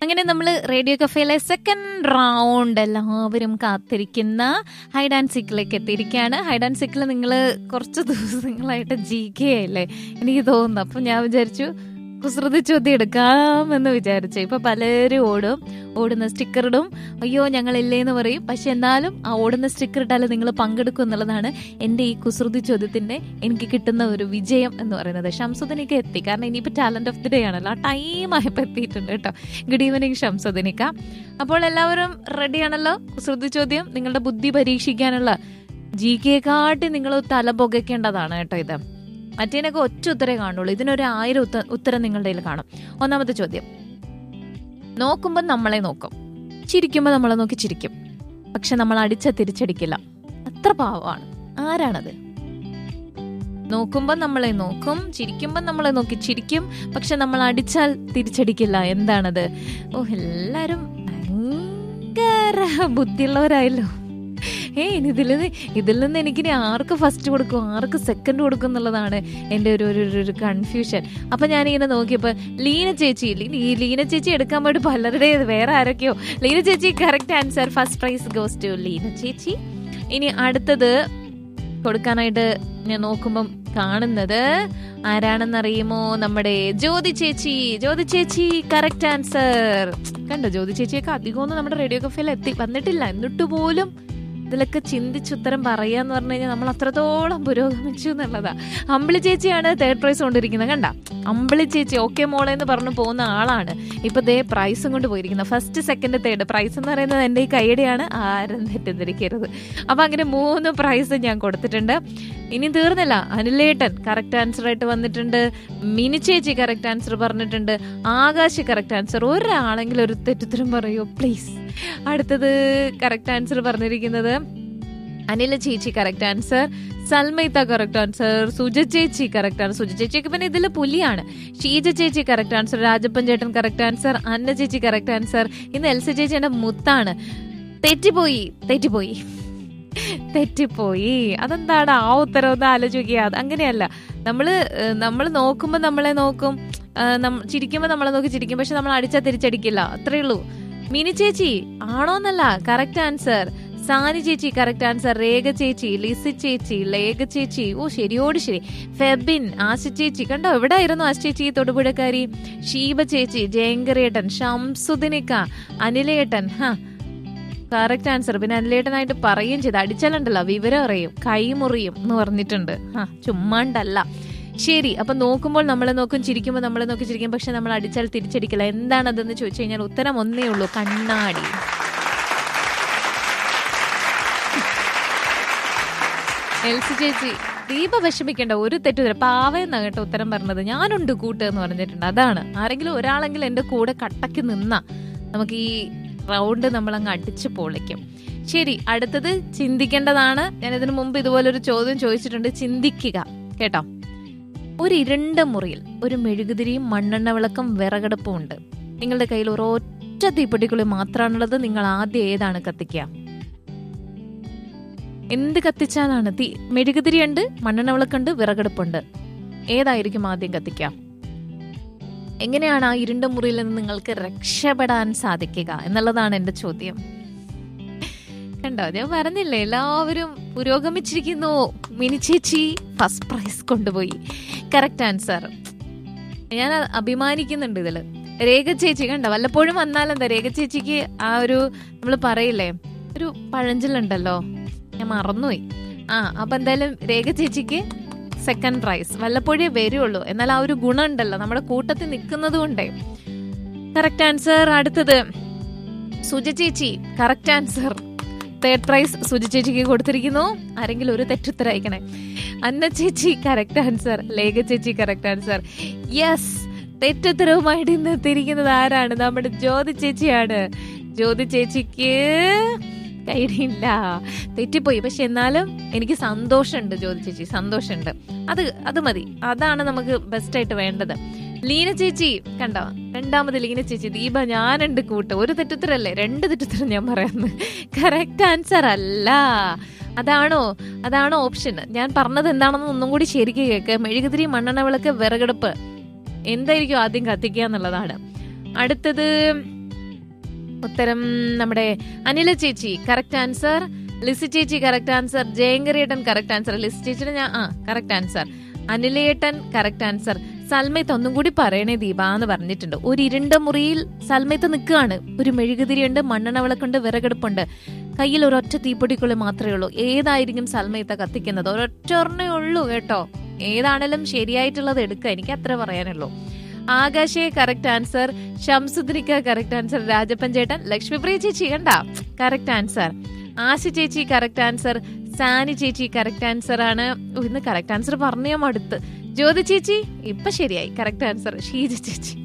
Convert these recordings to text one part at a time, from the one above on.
അങ്ങനെ നമ്മൾ radio കഫേയിലെ second round എല്ലാവരും കാത്തിരിക്കുന്ന ഹൈഡ് ആൻഡ് സിക്കിലേക്ക് എത്തിയിരിക്കുകയാണ് ഹൈഡ് ആൻഡ് സിക്കിൽ നിങ്ങൾ കുറച്ച് ദിവസങ്ങളായിട്ട് ജി കെ അല്ലേ എനിക്ക് തോന്നുന്നു അപ്പം ഞാൻ വിചാരിച്ചു കുസൃതി ചോദ്യം എടുക്കാമെന്ന് വിചാരിച്ചു ഇപ്പൊ പലരും ഓടും ഓടുന്ന സ്റ്റിക്കർ ഇടും അയ്യോ ഞങ്ങൾ ഇല്ലേ എന്ന് പറയും പക്ഷെ എന്നാലും ആ ഓടുന്ന സ്റ്റിക്കർ ഇട്ടാലും നിങ്ങൾ പങ്കെടുക്കും എന്നുള്ളതാണ് എൻ്റെ ഈ കുസൃതി ചോദ്യത്തിന്റെ എനിക്ക് കിട്ടുന്ന ഒരു വിജയം എന്ന് പറയുന്നത് ഷംസുദിനിക്ക് എത്തി കാരണം ഇനിയിപ്പോൾ ടാലന്റ് ഓഫ് ദി ഡേ ആണല്ലോ ആ ടൈം ആയപ്പോൾ എത്തിയിട്ടുണ്ട് കേട്ടോ ഗുഡ് ഈവനിങ് ഷംസുദിനിക്ക അപ്പോൾ എല്ലാവരും റെഡിയാണല്ലോ കുസൃതി ചോദ്യം നിങ്ങളുടെ ബുദ്ധി പരീക്ഷിക്കാനുള്ള ജി കെ കാട്ടി നിങ്ങൾ തല പുകയ്ക്കേണ്ടതാണ് കേട്ടോ ഇത് മറ്റേനൊക്കെ ഒറ്റ ഉത്തരേ കാണുള്ളൂ ഇതിനൊരു ആയിരം ഉത്ത ഉത്തരം നിങ്ങളുടെ കയ്യിൽ കാണും ഒന്നാമത്തെ ചോദ്യം നോക്കുമ്പോൾ നമ്മളെ നോക്കും ചിരിക്കുമ്പോൾ നമ്മളെ നോക്കി ചിരിക്കും പക്ഷെ നമ്മൾ അടിച്ച തിരിച്ചടിക്കില്ല അത്ര പാവമാണ് ആരാണത് നോക്കുമ്പോൾ നമ്മളെ നോക്കും ചിരിക്കുമ്പോൾ നമ്മളെ നോക്കി ചിരിക്കും പക്ഷെ നമ്മൾ അടിച്ചാൽ തിരിച്ചടിക്കില്ല എന്താണത് ഓ എല്ലാരും ഭയങ്കര ബുദ്ധിയുള്ളവരായല്ലോ ഏ ഇനി ഇതിൽ നിന്ന് ഇതിൽ നിന്ന് എനിക്കിനി ആർക്ക് ഫസ്റ്റ് കൊടുക്കും ആർക്ക് സെക്കൻഡ് കൊടുക്കും എന്നുള്ളതാണ് എൻ്റെ ഒരു ഒരു ഒരു- ഒരു കൺഫ്യൂഷൻ അപ്പം ഞാനിങ്ങനെ നോക്കിയപ്പോൾ ലീന ചേച്ചി ലീ- ഈ ലീന ചേച്ചി എടുക്കാൻ പോയിട്ട് പലരുടെ വേറെ ആരൊക്കെയോ ലീന ചേച്ചി correct answer first prize goes to Leena ചേച്ചി ഇനി അടുത്തത് കൊടുക്കാനായിട്ട് ഞാൻ നോക്കുമ്പം കാണുന്നത് ആരാണെന്നറിയുമോ നമ്മുടെ ജ്യോതി ചേച്ചി ജ്യോതി ചേച്ചി കറക്റ്റ് ആൻസർ കണ്ടോ ജ്യോതി ചേച്ചിയൊക്കെ അധികമൊന്നും നമ്മുടെ റേഡിയോ കഫേയിൽ എത്തി വന്നിട്ടില്ല എന്നിട്ട് പോലും ഇതിലൊക്കെ ചിന്തിച്ചുത്തരം പറയാന്ന് പറഞ്ഞു കഴിഞ്ഞാൽ നമ്മൾ അത്രത്തോളം പുരോഗമിച്ചു എന്നുള്ളതാ അമ്പിളി ചേച്ചിയാണ് തേർഡ് പ്രൈസ് കൊണ്ടിരിക്കുന്നത് കണ്ട അമ്പിളി ചേച്ചി ഓക്കെ മോളെ എന്ന് പറഞ്ഞു പോകുന്ന ആളാണ് ഇപ്പൊ ദേ പ്രൈസും കൊണ്ട് പോയിരിക്കുന്നത് ഫസ്റ്റ് സെക്കൻഡ് തേർഡ് പ്രൈസ് എന്ന് പറയുന്നത് എൻ്റെ ഈ കൈയുടെയാണ് ആരും തെറ്റിദ്ധരിക്കരുത് അപ്പൊ അങ്ങനെ മൂന്ന് പ്രൈസ് ഞാൻ കൊടുത്തിട്ടുണ്ട് ഇനി തീർന്നില്ല അനിലേട്ടൻ കറക്റ്റ് ആൻസർ ആയിട്ട് വന്നിട്ടുണ്ട് മിനി ചേച്ചി കറക്റ്റ് ആൻസർ പറഞ്ഞിട്ടുണ്ട് ആകാശ് കറക്റ്റ് ആൻസർ ഒരാളെങ്കിലും ഒരു തെറ്റുത്തരം പറയൂ പ്ലീസ് അടുത്തത് കറക്റ്റ് ആൻസർ പറഞ്ഞിരിക്കുന്നത് അനില ചേച്ചി correct answer Salmaitha correct answer Suja ചേച്ചി കറക്റ്റ് ആണ് സുജ ചേച്ചിയൊക്കെ പിന്നെ ഇതിൽ പുലിയാണ് ഷീജ ചേച്ചി കറക്റ്റ് ആൻസർ രാജപ്പൻ ചേട്ടൻ കറക്റ്റ് ആൻസർ അന്ന ചേച്ചി കറക്റ്റ് ആൻസർ ഇന്ന് എൽസ ചേച്ചി എന്റെ മുത്താണ് തെറ്റിപ്പോയി തെറ്റിപ്പോയി തെറ്റിപ്പോയി അതെന്താണ് ആ ഉത്തരം ഒന്ന് ആലോചിക്കുക അത് അങ്ങനെയല്ല നമ്മള് നമ്മൾ നോക്കുമ്പോൾ നമ്മളെ നോക്കും ഏഹ് നം- ചിരിക്കുമ്പോൾ നമ്മളെ നോക്കി ചിരിക്കും പക്ഷെ നമ്മൾ അടിച്ചാൽ തിരിച്ചടിക്കില്ല അത്രേ ഉള്ളൂ മിനി ചേച്ചി ആണോന്നല്ല കറക്റ്റ് ആൻസർ സാനി ചേച്ചി കറക്റ്റ് ആൻസർ രേഖ ചേച്ചി ലിസി ചേച്ചി ലേഖ ചേച്ചി ഓ ശരിയോട് ശരി ഫെബിൻ ആശ ചേച്ചി കണ്ടോ എവിടെ ആയിരുന്നു ആശ ചേച്ചി തൊടുപുഴക്കാരി ഷീബ ചേച്ചി ജയങ്കരേട്ടൻ ഷംസുദിനിക്ക അനിലേട്ടൻ ഹാ കറക്റ്റ് ആൻസർ പിന്നെ അനിലേട്ടനായിട്ട് പറയുകയും ചെയ്ത് അടിച്ചാലുണ്ടല്ലോ വിവരം അറിയും കൈമുറിയും എന്ന് പറഞ്ഞിട്ടുണ്ട് ആ ചുമ്മാണ്ടല്ല ശരി അപ്പൊ നോക്കുമ്പോൾ നമ്മളെ നോക്കും ചിരിക്കുമ്പോൾ നമ്മളെ നോക്കി ചിരിക്കും പക്ഷെ നമ്മൾ അടിച്ചാൽ തിരിച്ചടിക്കില്ല എന്താണതെന്ന് ചോദിച്ചു കഴിഞ്ഞാൽ ഉത്തരം ഒന്നേ ഉള്ളൂ കണ്ണാടി എൽസി ചേച്ചി ദീപ വിഷമിക്കേണ്ട ഒരു തെറ്റുതരം പാവയെന്നാ കേട്ടോ ഉത്തരം പറഞ്ഞത് ഞാനുണ്ട് കൂട്ട് എന്ന് പറഞ്ഞിട്ടുണ്ട് അതാണ് ആരെങ്കിലും ഒരാളെങ്കിലും എന്റെ കൂടെ കട്ടക്ക് നിന്ന നമുക്ക് ഈ റൗണ്ട് നമ്മൾ അങ്ങ് അടിച്ചു പൊളിക്കും ശരി അടുത്തത് ചിന്തിക്കേണ്ടതാണ് ഞാൻ ഇതിനു മുമ്പ് ഇതുപോലൊരു ചോദ്യം ചോദിച്ചിട്ടുണ്ട് ചിന്തിക്കുക കേട്ടോ ഒരു ഇരുണ്ട മുറിയിൽ ഒരു മെഴുകുതിരിയും മണ്ണെണ്ണ വിളക്കും വിറകടുപ്പും ഉണ്ട് നിങ്ങളുടെ കയ്യിൽ ഒരൊറ്റ തീപ്പെട്ടിക്കുള്ളി മാത്രമാണുള്ളത് നിങ്ങൾ ആദ്യം ഏതാണ് കത്തിക്കുക എന്ത് കത്തിച്ചാലാണ് തീ മെഴുകുതിരി ഉണ്ട് മണ്ണെണ്ണ വിളക്കുണ്ട് വിറകടുപ്പുണ്ട് ഏതായിരിക്കും ആദ്യം കത്തിക്കുക എങ്ങനെയാണ് ആ ഇരുണ്ട മുറിയിൽ നിന്ന് നിങ്ങൾക്ക് രക്ഷപ്പെടാൻ സാധിക്കുക എന്നുള്ളതാണ് എന്റെ ചോദ്യം കണ്ടോ ഞാൻ പറഞ്ഞില്ലേ എല്ലാവരും പുരോഗമിച്ചിരിക്കുന്നു മിനി ചേച്ചി ഫസ്റ്റ് പ്രൈസ് കൊണ്ടുപോയി കറക്റ്റ് ആൻസർ ഞാൻ അഭിമാനിക്കുന്നുണ്ട് ഇതില് രേഖ ചേച്ചി കണ്ടോ വല്ലപ്പോഴും വന്നാലെന്താ രേഖ ചേച്ചിക്ക് ആ ഒരു നമ്മൾ പറയില്ലേ ഒരു പഴഞ്ചലുണ്ടല്ലോ ഞാൻ മറന്നുപോയി ആ അപ്പൊ എന്തായാലും രേഖ ചേച്ചിക്ക് സെക്കൻഡ് പ്രൈസ് വല്ലപ്പോഴേ വരുള്ളൂ എന്നാൽ ആ ഒരു ഗുണം ഉണ്ടല്ലോ നമ്മുടെ കൂട്ടത്തിൽ നിൽക്കുന്നത് കൊണ്ടേ കറക്റ്റ് ആൻസർ അടുത്തത് സുജ ചേച്ചി correct answer third prize Suja ചേച്ചിക്ക് കൊടുത്തിരിക്കുന്നു ആരെങ്കിലും ഒരു തെറ്റുത്തരം അയക്കണേ അന്ന ചേച്ചി കറക്റ്റ് ആൻസർ ലേഖ ചേച്ചി കറക്റ്റ് ആൻസർ യെസ് തെറ്റുത്തരവുമായിട്ട് ഇന്ന് എത്തിയിരിക്കുന്നത് ആരാണ് നമ്മുടെ ജ്യോതി ചേച്ചിയാണ് ജ്യോതി ചേച്ചിക്ക് കൈയിടിയില്ല തെറ്റിപ്പോയി പക്ഷെ എന്നാലും എനിക്ക് സന്തോഷമുണ്ട് ജ്യോതി ചേച്ചി സന്തോഷമുണ്ട് അത് അത് മതി അതാണ് നമുക്ക് ബെസ്റ്റ് ആയിട്ട് വേണ്ടത് ലീന ചേച്ചി കണ്ടോ രണ്ടാമത് ലീന ചേച്ചി ദീപ ഞാനുണ്ട് കൂട്ട് ഒരു തെറ്റുത്തരല്ലേ രണ്ട് തെറ്റുത്തരം ഞാൻ പറയുന്നത് കറക്റ്റ് ആൻസർ അല്ല അതാണോ അതാണോ ഓപ്ഷൻ ഞാൻ പറഞ്ഞത് എന്താണെന്ന് ഒന്നും കൂടി ശരിക്കും കേക്ക് മെഴുകുതിരി മണ്ണെണ്ണ വിളക്ക് വിറകടുപ്പ് എന്തായിരിക്കും ആദ്യം കത്തിക്കുക എന്നുള്ളതാണ് അടുത്തത് ഉത്തരം നമ്മുടെ അനില ചേച്ചി കറക്റ്റ് ആൻസർ ലിസി ചേച്ചി കറക്റ്റ് ആൻസർ ജയങ്കരിയേട്ടൻ കറക്റ്റ് ആൻസർ ലിസി ചേച്ചിയുടെ ഞാൻ ആ കറക്റ്റ് ആൻസർ അനിലേട്ടൻ കറക്റ്റ് ആൻസർ സൽമയത്ത് ഒന്നും കൂടി പറയണേ ദീപ എന്ന് പറഞ്ഞിട്ടുണ്ട് ഒരു ഇരുണ്ട മുറിയിൽ സൽമയത്ത് നിൽക്കുകയാണ് ഒരു മെഴുകുതിരിയുണ്ട് മണ്ണെണ്ണ വിളക്കുണ്ട് വിറകെടുപ്പുണ്ട് കയ്യിൽ ഒരൊറ്റ തീപ്പൊടിക്കുള്ളി മാത്രമേ ഉള്ളൂ ഏതായിരിക്കും സൽമയത്ത കത്തിക്കുന്നത് ഒരൊറ്റ ഒരെണ്ണേ ഉള്ളൂ കേട്ടോ ഏതാണേലും ശരിയായിട്ടുള്ളത് എടുക്കുക എനിക്ക് അത്ര പറയാനുള്ളൂ ആകാശേ കറക്റ്റ് ആൻസർ ഷംസുദ്രിക്ക കറക്റ്റ് ആൻസർ രാജപ്പഞ്ചേട്ടൻ ലക്ഷ്മിപ്രിയ ചേച്ചി കണ്ട കറക്റ്റ് ആൻസർ ആശ ചേച്ചി കറക്റ്റ് ആൻസർ സാനി ചേച്ചി കറക്റ്റ് ആൻസർ ആണ് ഓ, ഇന്ന് കറക്റ്റ് ആൻസർ പറഞ്ഞ മടുത്ത് ജ്യോതി ചേച്ചി ഇപ്പൊ ശരിയായി കറക്റ്റ് ആൻസർ ഷീജ ചേച്ചി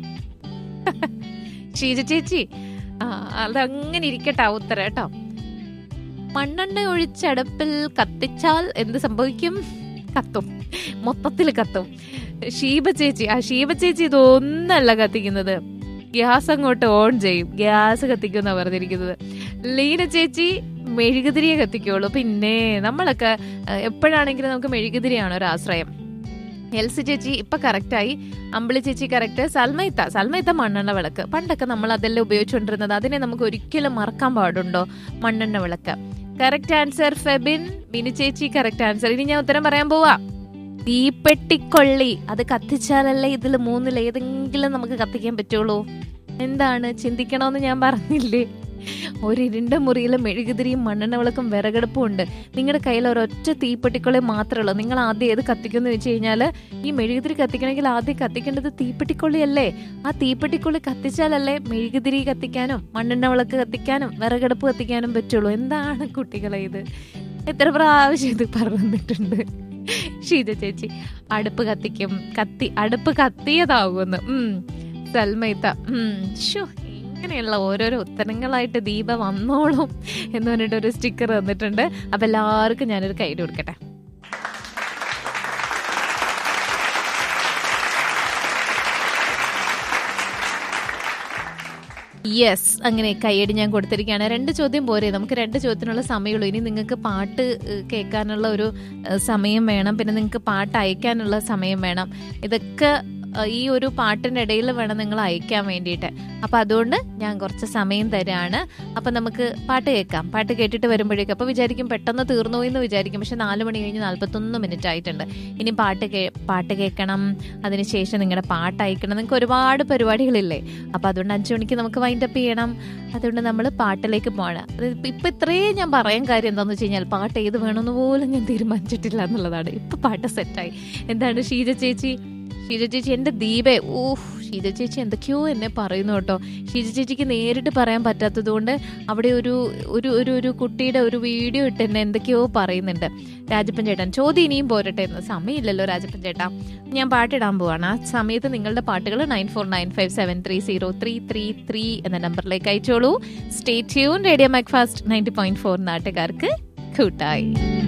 ഷീജ ചേച്ചി ആ അതങ്ങനെ ഇരിക്കട്ടെ ആ ഉത്തരം കേട്ടോ മണ്ണെണ്ണ ഒഴിച്ചടപ്പിൽ കത്തിച്ചാൽ എന്ത് സംഭവിക്കും കത്തും മൊത്തത്തിൽ കത്തും ഷീബ ചേച്ചി ആ ഷീബ ചേച്ചി ഇതൊന്നല്ല കത്തിക്കുന്നത് ഗ്യാസ് അങ്ങോട്ട് ഓൺ ചെയ്യും ഗ്യാസ് കത്തിക്കുന്ന പറഞ്ഞിരിക്കുന്നത് ലീന ചേച്ചി മെഴുകുതിരിയെ കത്തിക്കുള്ളൂ പിന്നെ നമ്മളൊക്കെ അഹ്, എപ്പോഴാണെങ്കിലും നമുക്ക് മെഴുകുതിരിയാണ് ഒരു ആശ്രയം എൽസി ചേച്ചി ഇപ്പൊ കറക്റ്റായി അമ്പിളി ചേച്ചി കറക്റ്റ് സൽമൈത്ത സൽമൈത്ത മണ്ണെണ്ണ വിളക്ക് പണ്ടൊക്കെ നമ്മൾ അതെല്ലാം ഉപയോഗിച്ചുകൊണ്ടിരുന്നത് അതിനെ നമുക്ക് ഒരിക്കലും മറക്കാൻ പാടുണ്ടോ മണ്ണെണ്ണ വിളക്ക് കറക്റ്റ് ആൻസർ ഫെബിൻ ബിനി ചേച്ചി കറക്റ്റ് ആൻസർ ഇനി ഞാൻ ഉത്തരം പറയാൻ പോവാ തീപ്പെട്ടിക്കൊള്ളി അത് കത്തിച്ചാലല്ലേ ഇതിൽ മൂന്നിൽ ഏതെങ്കിലും നമുക്ക് കത്തിക്കാൻ പറ്റുള്ളൂ എന്താണ് ചിന്തിക്കണമെന്ന് ഞാൻ പറഞ്ഞില്ലേ ഒരു ഇരുണ്ട മുറിയിൽ മെഴുകുതിരിയും മണ്ണെണ്ണ വിളക്കും വിറകടുപ്പും ഉണ്ട് നിങ്ങളുടെ കയ്യിൽ ഒരൊറ്റ തീപ്പെട്ടിക്കൊള്ളി മാത്രമേ ഉള്ളൂ നിങ്ങൾ ആദ്യം ഏത് കത്തിക്കുമെന്ന് വെച്ച് കഴിഞ്ഞാൽ ഈ മെഴുകുതിരി കത്തിക്കണമെങ്കിൽ ആദ്യം കത്തിക്കേണ്ടത് തീപ്പെട്ടിക്കൊള്ളിയല്ലേ ആ തീപ്പെട്ടിക്കൊള്ളി കത്തിച്ചാലല്ലേ മെഴുകുതിരി കത്തിക്കാനും മണ്ണെണ്ണ വിളക്ക് കത്തിക്കാനും വിറകടുപ്പ് കത്തിക്കാനും പറ്റുള്ളൂ എന്താണ് കുട്ടികളെ ഇത് എത്ര പ്രാവശ്യം ഇത് പറഞ്ഞിട്ടുണ്ട് ഷീജ ചേച്ചി അടുപ്പ് കത്തിക്കും കത്തി അടുപ്പ് കത്തിയതാകുമെന്ന് ഉം സൽമൈത്ത ഉം ഷോ ഇങ്ങനെയുള്ള ഓരോരോ ഉത്തരങ്ങളായിട്ട് ദീപ വന്നോളും എന്ന് പറഞ്ഞിട്ട് ഒരു സ്റ്റിക്കർ തന്നിട്ടുണ്ട് അപ്പൊ എല്ലാവർക്കും ഞാനൊരു കൈ കൊടുക്കട്ടെ യെസ് അങ്ങനെ കൈയടി ഞാൻ കൊടുത്തിരിക്കുകയാണ് രണ്ട് ചോദ്യം പോരെ നമുക്ക് രണ്ട് ചോദ്യത്തിനുള്ള സമയമുള്ളൂ ഇനി നിങ്ങൾക്ക് പാട്ട് ഏഹ്, കേൾക്കാനുള്ള ഒരു ഏഹ്, സമയം വേണം പിന്നെ നിങ്ങൾക്ക് പാട്ട് അയക്കാനുള്ള സമയം വേണം ഇതൊക്കെ ഏഹ്, ഈ ഒരു പാട്ടിന്റെ ഇടയിൽ വേണം നിങ്ങൾ അയക്കാൻ വേണ്ടിയിട്ട് അപ്പൊ അതുകൊണ്ട് ഞാൻ കുറച്ച് സമയം തരാണ് അപ്പൊ നമുക്ക് പാട്ട് കേൾക്കാം പാട്ട് കേട്ടിട്ട് വരുമ്പോഴേക്കും അപ്പൊ വിചാരിക്കും പെട്ടെന്ന് തീർന്നു എന്ന് വിചാരിക്കും പക്ഷെ നാല് മണി കഴിഞ്ഞ് നാല്പത്തൊന്ന് മിനിറ്റ് ആയിട്ടുണ്ട് ഇനി പാട്ട് കേ പാട്ട് കേൾക്കണം അതിനുശേഷം നിങ്ങളുടെ പാട്ട് അയക്കണം നിങ്ങൾക്ക് ഒരുപാട് പരിപാടികളില്ലേ അപ്പൊ അതുകൊണ്ട് അഞ്ചു മണിക്ക് നമുക്ക് വൈൻഡ് അപ്പ് ചെയ്യണം അതുകൊണ്ട് നമ്മൾ പാട്ടിലേക്ക് പോകണം അത് ഇപ്പൊ ഇത്രയും ഞാൻ പറയാൻ കാര്യം എന്താണെന്ന് വെച്ച് കഴിഞ്ഞാൽ പാട്ട് ഏത് വേണമെന്ന് പോലും ഞാൻ തീരുമാനിച്ചിട്ടില്ല എന്നുള്ളതാണ് ഇപ്പൊ പാട്ട് സെറ്റായി എന്താണ് ഷീജ ചേച്ചി ഷീജ ചേച്ചി എന്റെ ദീപേ ഊഹ് ഷീജ ചേച്ചി എന്തൊക്കെയോ എന്നെ പറയുന്നു കേട്ടോ ഷീജ ചേച്ചിക്ക് നേരിട്ട് പറയാൻ പറ്റാത്തത് കൊണ്ട് അവിടെ ഒരു ഒരു ഒരു ഒരു കുട്ടിയുടെ ഒരു വീഡിയോ ഇട്ട് എന്നെ എന്തൊക്കെയോ പറയുന്നുണ്ട് രാജപ്പൻ ചേട്ടൻ ചോദ്യം ഇനിയും പോരട്ടെ എന്ന് സമയമില്ലല്ലോ രാജപ്പൻ ചേട്ടാ ഞാൻ പാട്ടിടാൻ പോവാണ് ആ സമയത്ത് നിങ്ങളുടെ പാട്ടുകൾ nine four nine five seven three zero three three three എന്ന നമ്പറിലേക്ക് അയച്ചോളൂ stay tune radio Mac Fast ninety point four നാട്ടുകാർക്ക് കൂട്ടായി